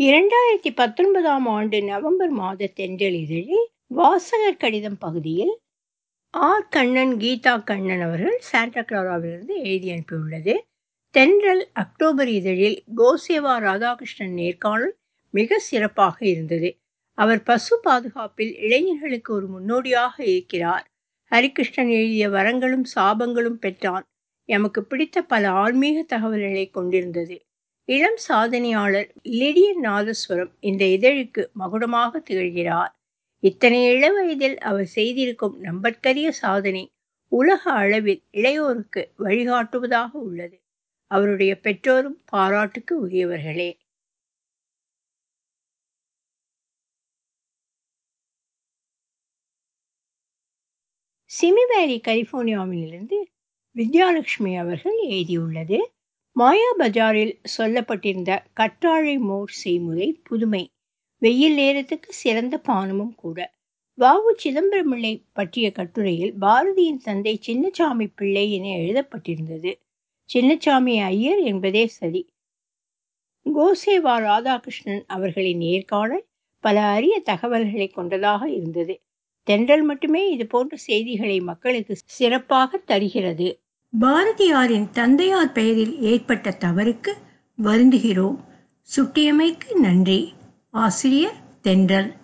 இரண்டாயிரத்தி பத்தொன்பதாம் ஆண்டு நவம்பர் மாத தென்றல் இதழில் வாசகர் கடிதம் பகுதியில் ஆர் கண்ணன் கீதா கண்ணன் அவர்கள் சாண்டா கிளாராவிலிருந்து எழுதி அனுப்பியுள்ளது தென்றல் அக்டோபர் இதழில் கோசேவா ராதாகிருஷ்ணன் நேர்காணல் மிக சிறப்பாக இருந்தது அவர் பசு பாதுகாப்பில் இளைஞர்களுக்கு ஒரு முன்னோடியாக இருக்கிறார் ஹரிகிருஷ்ணன் எழுதிய வரங்களும் சாபங்களும் பெற்றான் எமக்கு பிடித்த பல ஆன்மீக தகவல்களை கொண்டிருந்தது இளம் சாதனையாளர் லிடியன் நாதஸ்வரம் இந்த இதழுக்கு மகுடமாக திகழ்கிறார் இத்தனை இளவயதில் அவர் செய்திருக்கும் நம்பற்கரிய சாதனை உலக அளவில் இளையோருக்கு வழிகாட்டுவதாக உள்ளது அவருடைய பெற்றோரும் பாராட்டுக்கு உரியவர்களே சிமிவேலி கலிபோர்னியாவிலிருந்து வித்யாலட்சுமி அவர்கள் எழுதியுள்ளது மாயா பஜாரில் சொல்லப்பட்டிருந்த கற்றாழை மோர் செய்முறை புதுமை வெயில் நேரத்துக்கு சிறந்த பானமும் கூட வாவு சிதம்பரமிள்ளை பற்றிய கட்டுரையில் பாரதியின் தந்தை சின்னசாமி பிள்ளை என எழுதப்பட்டிருந்தது சின்னசாமி ஐயர் என்பதே சரி கோசேவா ராதாகிருஷ்ணன் அவர்களின் நேர்காணல் பல அரிய தகவல்களை கொண்டதாக இருந்தது தென்றல் மட்டுமே இது போன்ற செய்திகளை மக்களுக்கு சிறப்பாக தருகிறது பாரதியாரின் தந்தையார் பெயரில் ஏற்பட்ட தவறுக்கு வருந்துகிறோம் சுட்டியமைக்கு நன்றி ஆசிரியர் தென்றல்